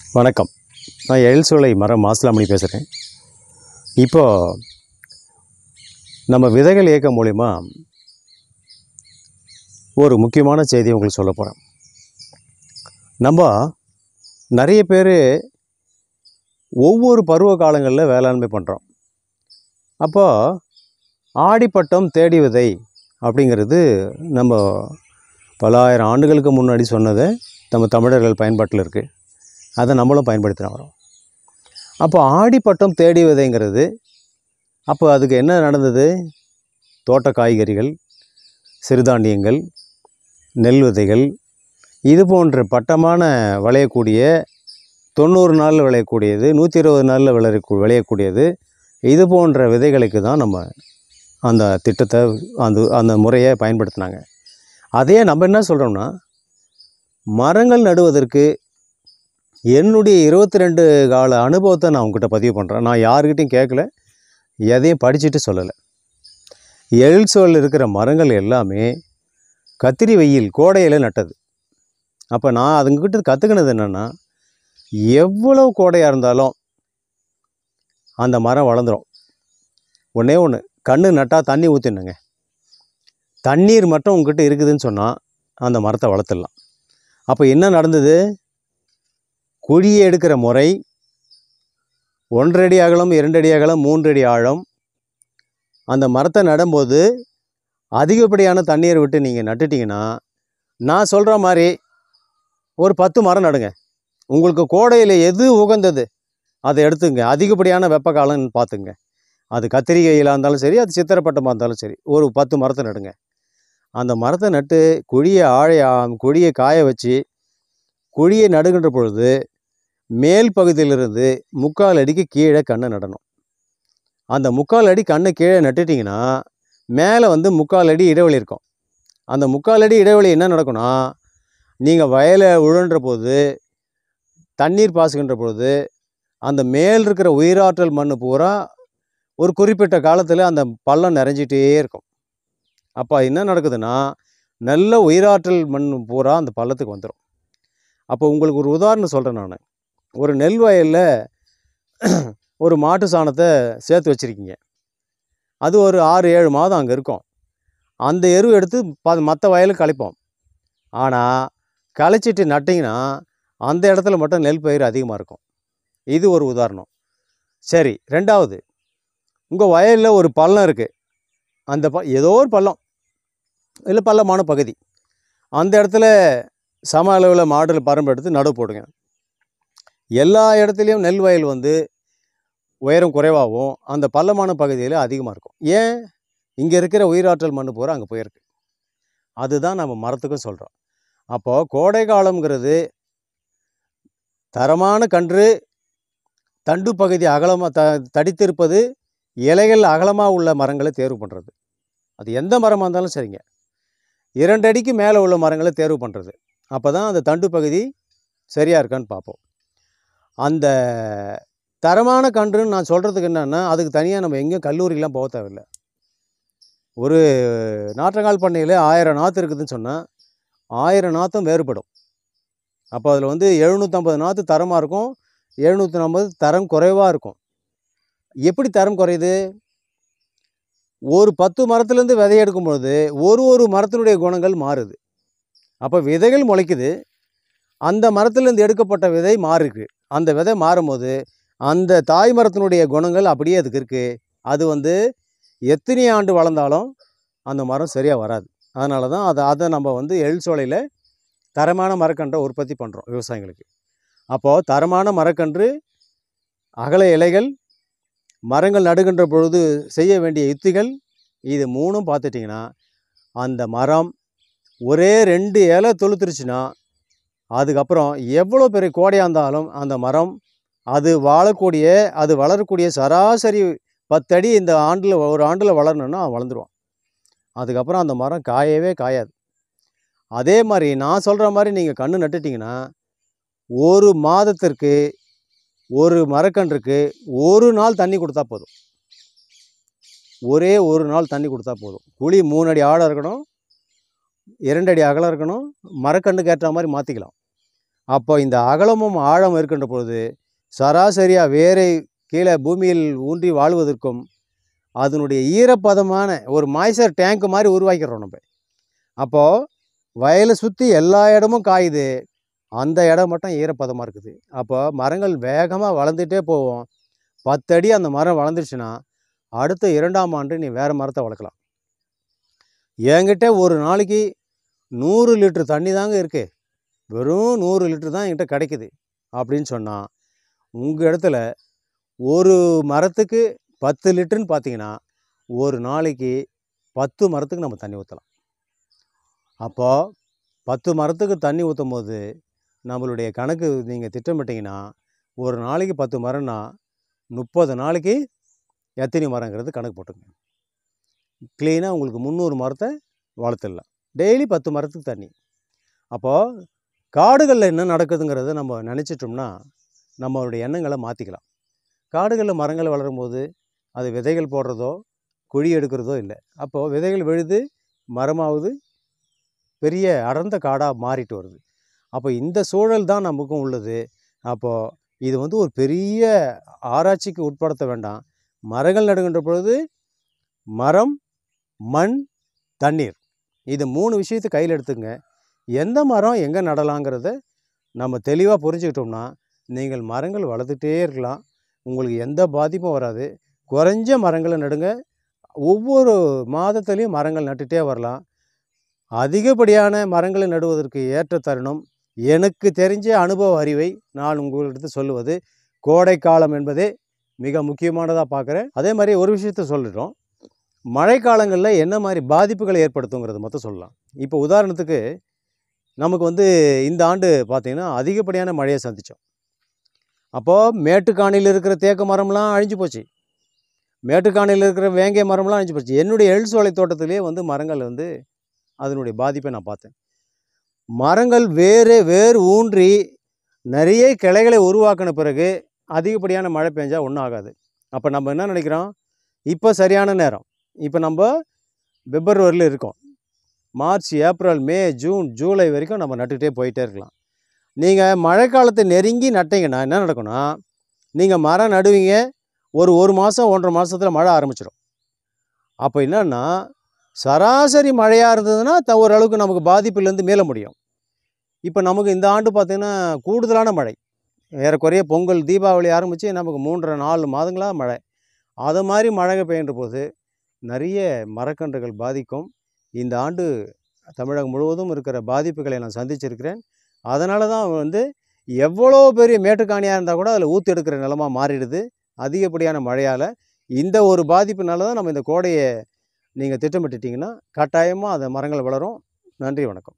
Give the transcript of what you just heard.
வணக்கம் நான் எழில்சோலை மரம் மாசிலாமணி பேசுகிறேன் இப்போ நம்ம விதைகள் இயக்கம் மூலிமா ஒரு முக்கியமான செய்தி உங்களுக்கு சொல்ல போகிறேன் நம்ம நிறைய பேர் ஒவ்வொரு பருவ காலங்களில் வேளாண்மை பண்ணுறோம் அப்போ ஆடிப்பட்டம் தேடி விதை அப்படிங்கிறது நம்ம பல ஆயிரம் ஆண்டுகளுக்கு முன்னாடி சொன்னதை நம்ம தமிழர்கள் பயன்பாட்டில் இருக்குது அதை நம்மளும் பயன்படுத்தின வரோம் அப்போ ஆடிப்பட்டம் தேடி விதைங்கிறது அப்போ அதுக்கு என்ன நடந்தது தோட்ட காய்கறிகள் சிறுதானியங்கள் நெல் விதைகள் இது போன்ற பட்டமான விளையக்கூடிய தொண்ணூறு நாளில் விளையக்கூடியது நூற்றி இருபது நாளில் விளைய விளையக்கூடியது இது போன்ற விதைகளுக்கு தான் நம்ம அந்த திட்டத்தை அந்த அந்த முறையை பயன்படுத்தினாங்க அதையே நம்ம என்ன சொல்கிறோம்னா மரங்கள் நடுவதற்கு என்னுடைய இருபத்தி ரெண்டு கால அனுபவத்தை நான் உங்ககிட்ட பதிவு பண்ணுறேன் நான் யாருக்கிட்டையும் கேட்கல எதையும் படிச்சுட்டு சொல்லலை எழில் சோழில் இருக்கிற மரங்கள் எல்லாமே கத்திரி வெயில் கோடையில் நட்டது அப்போ நான் அதுங்கக்கிட்ட கற்றுக்கினது என்னென்னா எவ்வளோ கோடையாக இருந்தாலும் அந்த மரம் வளர்ந்துடும் ஒன்றே ஒன்று கண்ணு நட்டால் தண்ணி ஊற்றினுங்க தண்ணீர் மட்டும் உங்ககிட்ட இருக்குதுன்னு சொன்னால் அந்த மரத்தை வளர்த்துடலாம் அப்போ என்ன நடந்தது குழியை எடுக்கிற முறை ஒன்றரை அடி அகலம் இரண்டு அடி அகலம் மூன்று அடி ஆழம் அந்த மரத்தை நடும்போது அதிகப்படியான தண்ணீரை விட்டு நீங்கள் நட்டுட்டீங்கன்னா நான் சொல்கிற மாதிரி ஒரு பத்து மரம் நடுங்க உங்களுக்கு கோடையில் எது உகந்தது அதை எடுத்துங்க அதிகப்படியான வெப்ப காலம்னு பார்த்துங்க அது கத்திரிக்கையில் இருந்தாலும் சரி அது சித்திரப்பட்டமாக இருந்தாலும் சரி ஒரு பத்து மரத்தை நடுங்க அந்த மரத்தை நட்டு குழியை ஆழ குழியை காய வச்சு குழியை நடுகின்ற பொழுது மேல் பகுதியிலிருந்து முக்கால் அடிக்கு கீழே கண்ணை நடணும் அந்த முக்கால் அடி கண்ணை கீழே நட்டுட்டிங்கன்னா மேலே வந்து முக்கால் அடி இடைவெளி இருக்கும் அந்த முக்கால் அடி இடைவெளி என்ன நடக்கும்னா நீங்கள் வயலை உழன்ற போது தண்ணீர் பாசுகின்ற பொழுது அந்த மேல் இருக்கிற உயிராற்றல் மண் பூரா ஒரு குறிப்பிட்ட காலத்தில் அந்த பள்ளம் நிறைஞ்சிட்டே இருக்கும் அப்போ என்ன நடக்குதுன்னா நல்ல உயிராற்றல் மண் பூரா அந்த பள்ளத்துக்கு வந்துடும் அப்போ உங்களுக்கு ஒரு உதாரணம் சொல்கிறேன் நான் ஒரு நெல் வயலில் ஒரு மாட்டு சாணத்தை சேர்த்து வச்சுருக்கீங்க அது ஒரு ஆறு ஏழு மாதம் அங்கே இருக்கும் அந்த எரு எடுத்து ப மற்ற வயலுக்கு களைப்போம் ஆனால் களைச்சிட்டு நட்டிங்கன்னா அந்த இடத்துல மட்டும் நெல் பயிர் அதிகமாக இருக்கும் இது ஒரு உதாரணம் சரி ரெண்டாவது உங்கள் வயலில் ஒரு பள்ளம் இருக்குது அந்த ப ஏதோ ஒரு பள்ளம் இல்லை பள்ளமான பகுதி அந்த இடத்துல சம அளவில் மாடல் பரம்பு எடுத்து நடுவு போடுங்க எல்லா இடத்துலையும் நெல் வயல் வந்து உயரம் குறைவாகவும் அந்த பள்ளமான பகுதியில் அதிகமாக இருக்கும் ஏன் இங்கே இருக்கிற உயிராற்றல் மண் பூரா அங்கே போயிருக்கு அதுதான் நம்ம மரத்துக்கும் சொல்கிறோம் அப்போது கோடை காலம்ங்கிறது தரமான கன்று தண்டு பகுதி அகலமாக த தடித்திருப்பது இலைகள் அகலமாக உள்ள மரங்களை தேர்வு பண்ணுறது அது எந்த மரமாக இருந்தாலும் சரிங்க இரண்டு அடிக்கு மேலே உள்ள மரங்களை தேர்வு பண்ணுறது அப்போ தான் அந்த தண்டு பகுதி சரியாக இருக்கான்னு பார்ப்போம் அந்த தரமான கன்றுன்னு நான் சொல்கிறதுக்கு என்னென்னா அதுக்கு தனியாக நம்ம எங்கேயும் கல்லூரிலாம் போக தேவையில்லை ஒரு நாற்றங்கால் பண்ணையில் ஆயிரம் நாற்று இருக்குதுன்னு சொன்னால் ஆயிரம் நாற்றும் வேறுபடும் அப்போ அதில் வந்து எழுநூற்றம்பது நாற்று தரமாக இருக்கும் எழுநூற்றி ஐம்பது தரம் குறைவாக இருக்கும் எப்படி தரம் குறையுது ஒரு பத்து மரத்துலேருந்து விதை எடுக்கும் பொழுது ஒரு ஒரு மரத்தினுடைய குணங்கள் மாறுது அப்போ விதைகள் முளைக்குது அந்த மரத்துலேருந்து எடுக்கப்பட்ட விதை மாறுக்கு அந்த விதை மாறும்போது அந்த தாய் மரத்தினுடைய குணங்கள் அப்படியே அதுக்கு இருக்குது அது வந்து எத்தனை ஆண்டு வளர்ந்தாலும் அந்த மரம் சரியாக வராது அதனால தான் அதை அதை நம்ம வந்து எள் சோலையில் தரமான மரக்கன்றை உற்பத்தி பண்ணுறோம் விவசாயிகளுக்கு அப்போது தரமான மரக்கன்று அகல இலைகள் மரங்கள் நடுகின்ற பொழுது செய்ய வேண்டிய யுத்திகள் இது மூணும் பார்த்துட்டிங்கன்னா அந்த மரம் ஒரே ரெண்டு இலை தொழுத்துருச்சுன்னா அதுக்கப்புறம் எவ்வளோ பெரிய கோடையாக இருந்தாலும் அந்த மரம் அது வாழக்கூடிய அது வளரக்கூடிய சராசரி பத்தடி இந்த ஆண்டில் ஒரு ஆண்டில் வளரணுன்னா வளர்ந்துருவான் அதுக்கப்புறம் அந்த மரம் காயவே காயாது அதே மாதிரி நான் சொல்கிற மாதிரி நீங்கள் கன்று நட்டுட்டிங்கன்னா ஒரு மாதத்திற்கு ஒரு மரக்கன்றுக்கு ஒரு நாள் தண்ணி கொடுத்தா போதும் ஒரே ஒரு நாள் தண்ணி கொடுத்தா போதும் குழி மூணு அடி ஆழம் இருக்கணும் இரண்டு அடி அகலம் இருக்கணும் மரக்கண்ணுக்கு ஏற்ற மாதிரி மாற்றிக்கலாம் அப்போ இந்த அகலமும் ஆழம் இருக்கின்ற பொழுது சராசரியாக வேரை கீழே பூமியில் ஊன்றி வாழ்வதற்கும் அதனுடைய ஈரப்பதமான ஒரு மாய்ச்சர் டேங்க் மாதிரி உருவாக்கிறோம் நம்ம அப்போது வயலை சுற்றி எல்லா இடமும் காயுது அந்த இடம் மட்டும் ஈரப்பதமாக இருக்குது அப்போ மரங்கள் வேகமாக வளர்ந்துட்டே போகும் பத்தடி அந்த மரம் வளர்ந்துருச்சுன்னா அடுத்த இரண்டாம் ஆண்டு நீ வேறு மரத்தை வளர்க்கலாம் என்கிட்ட ஒரு நாளைக்கு நூறு லிட்டர் தண்ணி தாங்க இருக்கு வெறும் நூறு லிட்டர் தான் என்கிட்ட கிடைக்குது அப்படின்னு சொன்னால் உங்கள் இடத்துல ஒரு மரத்துக்கு பத்து லிட்டருன்னு பார்த்தீங்கன்னா ஒரு நாளைக்கு பத்து மரத்துக்கு நம்ம தண்ணி ஊற்றலாம் அப்போது பத்து மரத்துக்கு தண்ணி ஊற்றும் போது நம்மளுடைய கணக்கு நீங்கள் திட்டமிட்டிங்கன்னா ஒரு நாளைக்கு பத்து மரம்னா முப்பது நாளைக்கு எத்தனை மரங்கிறது கணக்கு போட்டுங்க க்ளீனாக உங்களுக்கு முந்நூறு மரத்தை வளர்த்துடலாம் டெய்லி பத்து மரத்துக்கு தண்ணி அப்போது காடுகளில் என்ன நடக்குதுங்கிறத நம்ம நினச்சிட்டோம்னா நம்மளுடைய எண்ணங்களை மாற்றிக்கலாம் காடுகளில் மரங்கள் வளரும்போது அது விதைகள் போடுறதோ குழி எடுக்கிறதோ இல்லை அப்போது விதைகள் விழுது மரமாவது பெரிய அடர்ந்த காடாக மாறிட்டு வருது அப்போ இந்த சூழல் தான் நமக்கும் உள்ளது அப்போது இது வந்து ஒரு பெரிய ஆராய்ச்சிக்கு உட்படுத்த வேண்டாம் மரங்கள் நடுகின்ற பொழுது மரம் மண் தண்ணீர் இது மூணு விஷயத்தை கையில் எடுத்துங்க எந்த மரம் எங்கே நடலாங்கிறத நம்ம தெளிவாக புரிஞ்சுக்கிட்டோம்னா நீங்கள் மரங்கள் வளர்த்துட்டே இருக்கலாம் உங்களுக்கு எந்த பாதிப்பும் வராது குறைஞ்ச மரங்களை நடுங்க ஒவ்வொரு மாதத்துலேயும் மரங்கள் நட்டுட்டே வரலாம் அதிகப்படியான மரங்களை நடுவதற்கு ஏற்ற தருணம் எனக்கு தெரிஞ்ச அனுபவ அறிவை நான் உங்களிடத்து சொல்லுவது கோடை காலம் என்பதே மிக முக்கியமானதாக பார்க்குறேன் அதே மாதிரி ஒரு விஷயத்த சொல்லிட்டோம் மழைக்காலங்களில் என்ன மாதிரி பாதிப்புகளை ஏற்படுத்துங்கிறது மட்டும் சொல்லலாம் இப்போ உதாரணத்துக்கு நமக்கு வந்து இந்த ஆண்டு பார்த்திங்கன்னா அதிகப்படியான மழையை சந்தித்தோம் அப்போது மேட்டுக்காணியில் இருக்கிற தேக்கு மரம்லாம் அழிஞ்சு போச்சு மேட்டுக்காணியில் இருக்கிற வேங்கை மரம்லாம் அழிஞ்சு போச்சு என்னுடைய எள் சோலை தோட்டத்திலே வந்து மரங்கள் வந்து அதனுடைய பாதிப்பை நான் பார்த்தேன் மரங்கள் வேறு வேர் ஊன்றி நிறைய கிளைகளை உருவாக்கின பிறகு அதிகப்படியான மழை பெஞ்சால் ஒன்றும் ஆகாது அப்போ நம்ம என்ன நினைக்கிறோம் இப்போ சரியான நேரம் இப்போ நம்ம பிப்ரவரியில் இருக்கோம் March April May June July வரைக்கும் நம்ம நட்டுகிட்டே போயிட்டே இருக்கலாம் நீங்கள் மழைக்காலத்தை நெருங்கி நட்டிங்கன்னா என்ன நடக்கும்னா நீங்கள் மரம் நடுவீங்க ஒரு ஒரு மாதம் ஒன்றரை மாதத்தில் மழை ஆரம்பிச்சிடும் அப்போ என்னன்னா சராசரி மழையாக இருந்ததுன்னா த ஓரளவுக்கு நமக்கு பாதிப்புலேருந்து மீள முடியும் இப்போ நமக்கு இந்த ஆண்டு பார்த்திங்கன்னா கூடுதலான மழை ஏறக்குறைய பொங்கல் தீபாவளி ஆரம்பித்து நமக்கு மூன்றரை நாலு மாதங்களாக மழை அது மாதிரி மழை பெய்கின்ற போது நிறைய மரக்கன்றுகள் பாதிக்கும் இந்த ஆண்டு தமிழகம் முழுவதும் இருக்கிற பாதிப்புகளை நான் சந்திச்சிருக்கிறேன் அதனால தான் வந்து எவ்வளோ பெரிய மேட்டுக்காணியாக இருந்தால் கூட அதில் ஊற்றி எடுக்கிற நிலமா மாறிடுது அதிகப்படியான மழையால் இந்த ஒரு பாதிப்புனால தான் நம்ம இந்த கோடையை நீங்கள் திட்டமிட்டுட்டிங்கன்னா கட்டாயமாக அந்த மரங்கள் வளரும் நன்றி வணக்கம்